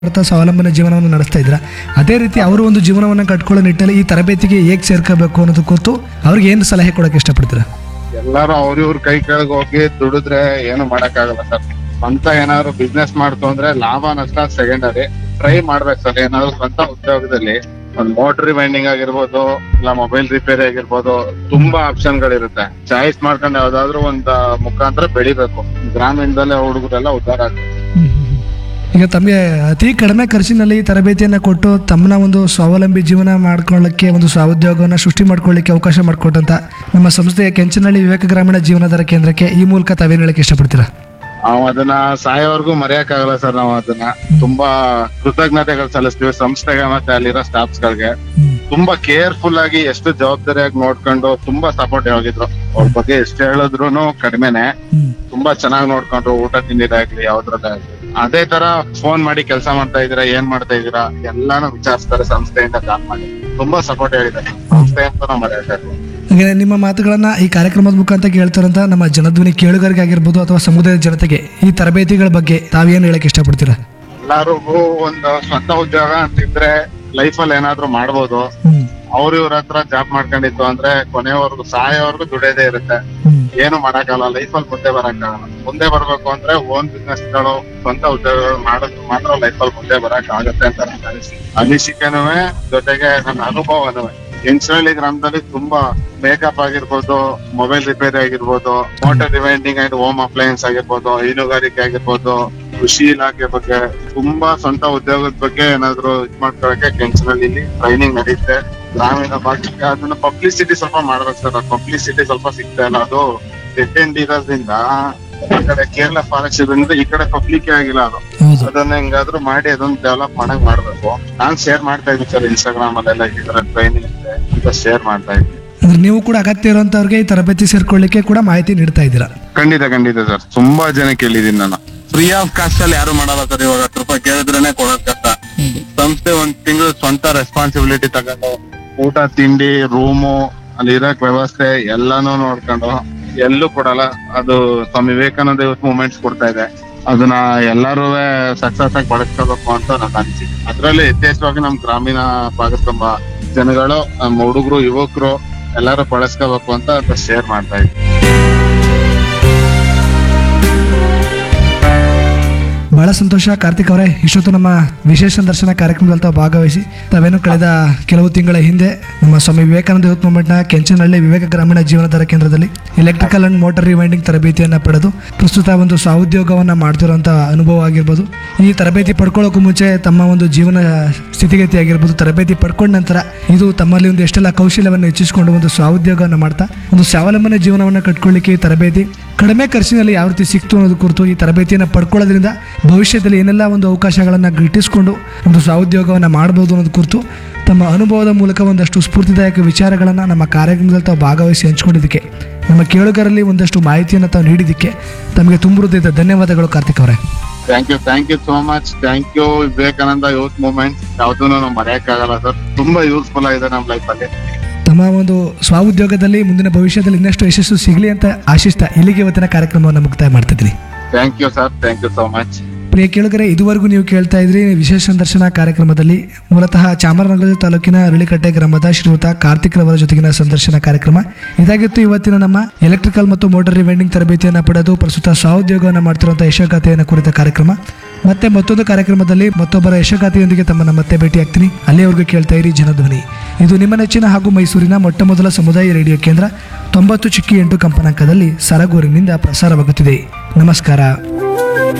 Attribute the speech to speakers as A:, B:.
A: ಮಾಡ್ತಾ ಸ್ವಾವಲಂಬನೆ ಜೀವನವನ್ನು ನಡೆಸ್ತಾ ಇದ್ರ ಅದೇ ರೀತಿ ಅವರು ಒಂದು ಜೀವನವನ್ನು ಕಟ್ಕೊಳ್ಳೋ ನಿಟ್ಟಲ್ಲಿ ಈ ತರಬೇತಿಗೆ ಹೇಗೆ ಸೇರ್ಕೋಬೇಕು ಅನ್ನೋದು ಕುರಿತು ಅವ್ರಿಗೆ ಏನು ಸಲಹೆ ಕೊಡೋಕೆ ಇಷ್ಟಪಡ್ತೀರಾ
B: ಎಲ್ಲಾರು ಅವ್ರ ಇವ್ರ ಕೈ ಕೆಳಗೆ ಹೋಗಿ ದುಡಿದ್ರೆ ಏನು ಮಾಡಕ್ಕಾಗಲ್ಲ ಸರ್ ಸ್ವಂತ ಏನಾದ್ರು ಬಿಸ್ನೆಸ್ ಮಾಡ್ತು ಅಂದ್ರೆ ಲಾಭ ನಷ್ಟ ಸೆಕೆಂಡರಿ ಟ್ರೈ ಮಾಡ್ಬೇಕು ಸರ್ ಏನಾದ್ರು ಸ್ವಂತ ಉದ್ಯೋಗದಲ್ಲಿ ಒಂದ್ ಮೋಟರ್ ವೈಂಡಿಂಗ್ ಆಗಿರ್ಬೋದು ಇಲ್ಲ ಮೊಬೈಲ್ ರಿಪೇರಿ ಆಗಿರ್ಬೋದು ತುಂಬಾ ಆಪ್ಷನ್ ಗಳಿರುತ್ತೆ ಚಾಯ್ಸ್ ಮಾಡ್ಕೊಂಡು ಯಾವ್ದಾದ್ರು ಒಂದ್ ಮುಖಾಂತರ ಬೆಳಿಬೇಕು ಗ್ರಾಮೀಣದಲ್ಲೇ ಹುಡುಗರೆಲ್ಲ ಉದ್ಧಾರ ಆಗ್ಬೇಕು
A: ಈಗ ತಮಗೆ ಅತಿ ಕಡಿಮೆ ಖರ್ಚಿನಲ್ಲಿ ಈ ತರಬೇತಿಯನ್ನು ಕೊಟ್ಟು ತಮ್ಮನ್ನ ಒಂದು ಸ್ವಾವಲಂಬಿ ಜೀವನ ಮಾಡ್ಕೊಳ್ಳೋಕ್ಕೆ ಒಂದು ಸ್ವಾಉದ್ಯೋಗವನ್ನು ಸೃಷ್ಟಿ ಮಾಡ್ಕೊಳ್ಳಿಕ್ಕೆ ಅವಕಾಶ ಮಾಡಿಕೊಟ್ಟಂತ ನಮ್ಮ ಸಂಸ್ಥೆಯ ಕೆಂಚನಹಳ್ಳಿ ವಿವೇಕ ಗ್ರಾಮೀಣ ಜೀವನಾಧಾರ ಕೇಂದ್ರಕ್ಕೆ ಈ ಮೂಲಕ ತಾವೇನು ಹೇಳಕ್ಕೆ ಇಷ್ಟಪಡ್ತೀರಾ
B: ನಾವು ಅದನ್ನ ಸಾಯೋವರೆಗೂ ಮರೆಯಕ್ಕಾಗಲ್ಲ ಸರ್ ನಾವು ಅದನ್ನ ತುಂಬಾ ಕೃತಜ್ಞತೆಗಳು ಸಲ್ಲಿಸ್ತೀವಿ ಸಂಸ್ಥೆಗೆ ಮತ್ತೆ ಅಲ್ಲಿರೋ ಸ್ಟಾಫ್ಸ್ ಗಳಿಗೆ ತುಂಬಾ ಕೇರ್ಫುಲ್ ಆಗಿ ಎಷ್ಟು ಜವಾಬ್ದಾರಿಯಾಗಿ ನೋಡ್ಕೊಂಡು ತುಂಬಾ ಸಪೋರ್ಟಿವ್ ಆಗಿದ್ರು ಅವ್ರ ಬಗ್ಗೆ ಎಷ್ಟು ಹೇಳಿದ್ರು ಕಡಿಮೆನೆ ತುಂಬಾ ಚೆನ್ನಾಗಿ ನೋಡ್ಕೊಂಡ್ರು ಊಟ ತಿಂದಿದಾಗ್ಲಿ ಯಾವ್ದ್ರದ್ದಾಗ್ಲಿ ಅದೇ ತರ ಫೋನ್ ಮಾಡಿ ಕೆಲಸ ಮಾಡ್ತಾ ಇದೀರಾ ಏನ್ ಮಾಡ್ತಾ ಇದೀರಾ ಎಲ್ಲಾನು ವಿಚಾರಿಸ್ತಾರೆ ಸಂಸ್ಥೆಯಿಂದ ಕಾಲ್ ಮಾಡಿ ತುಂಬಾ ಸಪೋರ್ಟ್ ಹೇಳಿದ್ದಾರೆ ಸಂಸ್ಥೆ ಅಂತ ನಾವು ಮರೆಯಕ್ಕಾಗಲ್ಲ
A: ಹಾಗೆ ನಿಮ್ಮ ಮಾತುಗಳನ್ನ ಈ ಕಾರ್ಯಕ್ರಮದ ಮುಖಾಂತರ ಕೇಳ್ತಾರಂತ ನಮ್ಮ ಜನಧ್ವನಿ ಕೇಳುಗರಿಗೆ ಆಗಿರ್ಬೋದು ಅಥವಾ ಸಮುದಾಯದ ಜನತೆಗೆ ಈ ತರಬೇತಿಗಳ ಬಗ್ಗೆ ತಾವೇನು ಹೇಳಕ್ಕೆ ಇಷ್ಟಪಡ್ತೀರಾ
B: ಎಲ್ಲರಿಗೂ ಒಂದು ಸ್ವಂತ ಉದ್ಯೋಗ ಅಂತಿದ್ರೆ ಲೈಫ್ ಅಲ್ಲಿ ಏನಾದ್ರು ಮಾಡ್ಬೋದು
A: ಹ್ಮ್
B: ಅವ್ರ ಇವ್ರ ಹತ್ರ ಜಾಬ್ ಮಾಡ್ಕೊಂಡಿತ್ತು ಅಂದ್ರೆ ಕೊನೆವರೆಗೂ ಸಾಯೋವರೆಗೂ ದುಡಿಯೋದೇ ಇರುತ್ತೆ
A: ಹ್ಮ್
B: ಏನು ಮಾಡಕ್ಕಾಗಲ್ಲ ಲೈಫ್ ಅಲ್ಲಿ ಮುಂದೆ ಬರಕ್ಕಾಗಲ್ಲ ಮುಂದೆ ಬರ್ಬೇಕು ಅಂದ್ರೆ ಓನ್ ಬಿಸ್ನೆಸ್ ಗಳು ಸ್ವಂತ ಉದ್ಯೋಗಗಳು ಮಾಡೋದು ಮಾತ್ರ ಲೈಫ್ ಅಲ್ಲಿ ಮುಂದೆ ಬರಕ್ ಆಗುತ್ತೆ ಅಂತ ನನ್ನ ಅನಿಸಿಕೆ ಅನಿಸಿಕೆನೂ ಜೊತೆಗೆ ನನ್ನ ಅನುಭವನೂ ಎಂಚನಹಳ್ಳಿ ಗ್ರಾಮದಲ್ಲಿ ತುಂಬಾ ಮೇಕಪ್ ಆಗಿರ್ಬೋದು ಮೊಬೈಲ್ ರಿಪೇರಿ ಆಗಿರ್ಬೋದು motor rewinding and home appliances ಆಗಿರ್ಬೋದು ಹೈನುಗಾರಿಕೆ ಆಗಿರ್ಬೋದು ಕೃಷಿ ಇಲಾಖೆ ಬಗ್ಗೆ ತುಂಬಾ ಸ್ವಂತ ಉದ್ಯೋಗದ ಬಗ್ಗೆ ಏನಾದ್ರು ಇದ್ ಮಾಡ್ಕೊಳಕ್ಕೆ ಕೆಂಚನಹಳ್ಳಿ ಟ್ರೈನಿಂಗ್ ನಡೀತೆ ಗ್ರಾಮೀಣ ಭಾಗಕ್ಕೆ ಅದನ್ನ ಪಬ್ಲಿಸಿಟಿ ಸ್ವಲ್ಪ ಮಾಡ್ಬೇಕು ಸರ್ ಪಬ್ಲಿಸಿಟಿ ಸ್ವಲ್ಪ ಸಿಗ್ತಾ ಇಲ್ಲ ಅದು ಡೆಡ್ ಎಂಡ್ ಇರೋದ್ರಿಂದ ಆ ಕಡೆ ಕೇರಳ ಫಾರೆಸ್ಟ್ ಇರೋದ್ರಿಂದ ಈ ಕಡೆ ಪಬ್ಲಿಕ್ ಆಗಿಲ್ಲ ಅದು
A: ಹೌದು
B: ಅದನ್ನ ಹೆಂಗಾದ್ರೂ ಮಾಡಿ ಅದನ್ನ ಡೆವಲಪ್ ಮಾಡಕ್ ಮಾಡ್ಬೇಕು ನಾನ್ ಶೇರ್ ಮಾಡ್ತಾ ಇದ್ದೀನಿ ಸರ್ ಇನ್ಸ್ಟಾಗ್ರಾಮ್ ಅಲ್ಲೆಲ್ಲ ಈ ತರ ಟ್ರೈನಿಂಗ್ ಇದೆ ಅಂತ ಶೇರ್ ಮಾಡ್ತಾ ಇದ್ದೀನಿ
A: ಅಂದ್ರೆ ನೀವು ಕೂಡ ಅಗತ್ಯ ಇರುವಂತವ್ರಿಗೆ ಈ ತರಬೇತಿ ಸೇರ್ಕೊಳ್ಳಿಕ್ಕೆ ಕೂಡ ಮಾಹಿತಿ ನೀಡ್ತಾ ಇದ್ದೀರಾ
B: ಖಂಡಿತ ಖಂಡಿತ ಸರ್ ತುಂಬಾ ಜನ ಕೇಳಿದೀನಿ ನಾನು ಫ್ರೀ ಆಫ್ ಕಾಸ್ಟ್ ಅಲ್ಲಿ ಯಾರು ಮಾಡಲ್ಲ ಸರ್ ಇವಾಗ ಹತ್ತು ರೂಪಾಯಿ ಕೇಳಿದ್ರೇನೆ ಕೊಡೋದ್ ಕಷ್ಟ ಸಂಸ್ಥೆ ಒಂದ್ ತಿಂಗಳು ಸ್ವಂತ ರೆಸ್ಪಾನ್ಸಿಬಿಲಿಟಿ ತಗೊಂಡು ಊಟ ತಿಂಡಿ ರೂಮು ಅಲ್ಲಿ ಇರಕ್ ವ್ಯವಸ್ಥೆ ಎಲ್ಲಾನು ನೋಡ್ಕೊಂಡು ಎಲ್ಲೂ ಕೊಡಲ್ಲ ಅದು ಸ್ವಾಮಿ ವಿವೇಕಾನಂದ ಯೂತ್ ಮೂವ್ಮೆಂಟ್ಸ್ ಕೊಡ್ತಾ ಇದೆ ಅದನ್ನ ಎಲ್ಲಾರು ಸಕ್ಸಸ್ ಆಗಿ ಬಳಸ್ಕೋಬೇಕು ಅಂತ ನನ್ನ ಅನಿಸಿಕೆ ಅದ್ರಲ್ಲಿ ಯಥೇಚ್ಛವಾಗಿ ನಮ್ ಗ್ರಾಮೀಣ ಭಾಗದ ತುಂಬಾ ಜನಗಳು ನಮ್ಮ ಹುಡುಗರು ಯುವಕರು ಎಲ್ಲಾರು ಬಳಸ್ಕೋಬೇಕು ಅಂತ ಶೇರ್ ಮಾಡ್ತಾ ಇದ್ದೀನಿ
A: ಬಹಳ ಸಂತೋಷ ಕಾರ್ತಿಕ್ ಅವರೇ ಇಷ್ಟೊತ್ತು ನಮ್ಮ ವಿಶೇಷ ದರ್ಶನ ಕಾರ್ಯಕ್ರಮದಲ್ಲಿ ತಾವು ಭಾಗವಹಿಸಿ ತಾವೇನು ಕಳೆದ ಕೆಲವು ತಿಂಗಳ ಹಿಂದೆ ನಮ್ಮ ಸ್ವಾಮಿ ವಿವೇಕಾನಂದ ಯೂತ್ ಮೂವ್ಮೆಂಟ್ನ ಕೆಂಚನಹಳ್ಳಿ ವಿವೇಕ ಗ್ರಾಮೀಣ ಜೀವನಾಧಾರ ಕೇಂದ್ರದಲ್ಲಿ ಎಲೆಕ್ಟ್ರಿಕಲ್ ಅಂಡ್ ಮೋಟರ್ ರಿವೈಂಡಿಂಗ್ ತರಬೇತಿಯನ್ನು ಪಡೆದು ಪ್ರಸ್ತುತ ಒಂದು ಸ್ವಾಉದ್ಯೋಗವನ್ನು ಮಾಡ್ತಿರುವಂಥ ಅನುಭವ ಆಗಿರ್ಬೋದು ಈ ತರಬೇತಿ ಪಡ್ಕೊಳ್ಳೋಕ್ಕೂ ಮುಂಚೆ ತಮ್ಮ ಒಂದು ಜೀವನ ಸ್ಥಿತಿಗತಿ ಆಗಿರ್ಬೋದು ತರಬೇತಿ ಪಡ್ಕೊಂಡ ನಂತರ ಇದು ತಮ್ಮಲ್ಲಿ ಒಂದು ಎಷ್ಟೆಲ್ಲ ಕೌಶಲ್ಯವನ್ನು ಹೆಚ್ಚಿಸಿಕೊಂಡು ಒಂದು ಸ್ವಾಉದ್ಯೋಗವನ್ನು ಮಾಡ್ತಾ ಒಂದು ಸ್ವಾವಲಂಬನೆ ಜೀವನವನ್ನು ಕಟ್ಕೊಳ್ಳಿಕ್ಕೆ ಈ ತರಬೇತಿ ಕಡಿಮೆ ಖರ್ಚಿನಲ್ಲಿ ಯಾವ ರೀತಿ ಸಿಕ್ತು ಅನ್ನೋದು ಕುರಿತು ಈ ತರಬೇತಿಯನ್ನು ಪಡ್ಕೊಳ್ಳೋದ್ರಿಂದ ಭವಿಷ್ಯದಲ್ಲಿ ಏನೆಲ್ಲ ಒಂದು ಅವಕಾಶಗಳನ್ನು ಗಿಟ್ಟಿಸ್ಕೊಂಡು ಒಂದು ಸ್ವಾಉದ್ಯೋಗವನ್ನು ಮಾಡ್ಬೋದು ಅನ್ನೋದು ಕುರಿತು ತಮ್ಮ ಅನುಭವದ ಮೂಲಕ ಒಂದಷ್ಟು ಸ್ಫೂರ್ತಿದಾಯಕ ವಿಚಾರಗಳನ್ನು ನಮ್ಮ ಕಾರ್ಯಕ್ರಮದಲ್ಲಿ ತಾವು ಭಾಗವಹಿಸಿ ಹಂಚ್ಕೊಂಡಿದ್ದಕ್ಕೆ ನಮ್ಮ ಕೇಳುಗರಲ್ಲಿ ಒಂದಷ್ಟು ಮಾಹಿತಿಯನ್ನು ತಾವು ನೀಡಿದ್ದಕ್ಕೆ ತಮಗೆ ತುಂಬ ಹೃದಯದ ಧನ್ಯವಾದಗಳು ಕಾರ್ತಿಕ್ ಅವರೇ
B: thank you thank you so much thank you Vivekananda youth movement ಯಾವ್ದೂ ನಾವು ಮರೆಯಕ್ಕಾಗಲ್ಲ ಸರ್ ತುಂಬಾ ಯೂಸ್ಫುಲ್ ಆಗಿದೆ ನಮ್ಮ ಲೈಫ್ ಅಲ್ಲಿ
A: ತಮ್ಮ ಒಂದು ಸ್ವಾಉದ್ಯೋಗದಲ್ಲಿ ಮುಂದಿನ ಭವಿಷ್ಯದಲ್ಲಿ ಇನ್ನಷ್ಟು ಯಶಸ್ಸು ಸಿಗಲಿ ಅಂತ ಆಶಿಸ್ತಾ ಇಲ್ಲಿಗೆ ಇವತ್ತಿನ ಕಾರ್ಯಕ್ರಮವನ್ನು ಮುಕ್ತಾಯ ಮಾಡ್ತಿದ್ದೀನಿ
B: thank you sir thank you so much
A: ಪ್ರಿಯ ಕೇಳುಗರೆ ಇದುವರೆಗೂ ನೀವು ಕೇಳ್ತಾ ಇದ್ರಿ ವಿಶೇಷ ಸಂದರ್ಶನ ಕಾರ್ಯಕ್ರಮದಲ್ಲಿ ಮೂಲತಃ ಚಾಮರಾಜನಗರ ತಾಲೂಕಿನ ಅರಳಿಕಟ್ಟೆ ಗ್ರಾಮದ ಶ್ರೀಯುತ ಕಾರ್ತಿಕ್ ರವರ ಜೊತೆಗಿನ ಸಂದರ್ಶನ ಕಾರ್ಯಕ್ರಮ ಇದಾಗಿತ್ತು ಇವತ್ತಿನ ನಮ್ಮ ಎಲೆಕ್ಟ್ರಿಕಲ್ ಮತ್ತು ಮೋಟಾರ್ ರಿವೈಂಡಿಂಗ್ ತರಬೇತಿಯನ್ನು ಪಡೆದು ಪ್ರಸ್ತುತ ಸಹೋದ್ಯೋಗವನ್ನು ಮಾಡ್ತಿರುವಂತಹ ಯಶಗಾಥೆಯನ್ನು ಕುರಿತ ಕಾರ್ಯಕ್ರಮ ಮತ್ತೆ ಮತ್ತೊಂದು ಕಾರ್ಯಕ್ರಮದಲ್ಲಿ ಮತ್ತೊಬ್ಬರ ಯಶಗಾಥೆಯೊಂದಿಗೆ ತಮ್ಮನ್ನ ಮತ್ತೆ ಭೇಟಿ ಆಗ್ತೀನಿ ಅಲ್ಲಿಯವರೆಗೂ ಕೇಳ್ತಾ ಇರಿ ಜನಧ್ವನಿ ಇದು ನಿಮ್ಮ ನೆಚ್ಚಿನ ಹಾಗೂ ಮೈಸೂರಿನ ಮೊಟ್ಟ ಮೊದಲ ಸಮುದಾಯ ರೇಡಿಯೋ ಕೇಂದ್ರ ತೊಂಬತ್ತು ಚಿಕ್ಕಿ ಎಂಟು ಕಂಪನಾಂಕದಲ್ಲಿ ಸರಗೂರಿನಿಂದ ಪ್ರಸಾರವಾಗುತ್ತಿದೆ ನಮಸ್ಕಾರ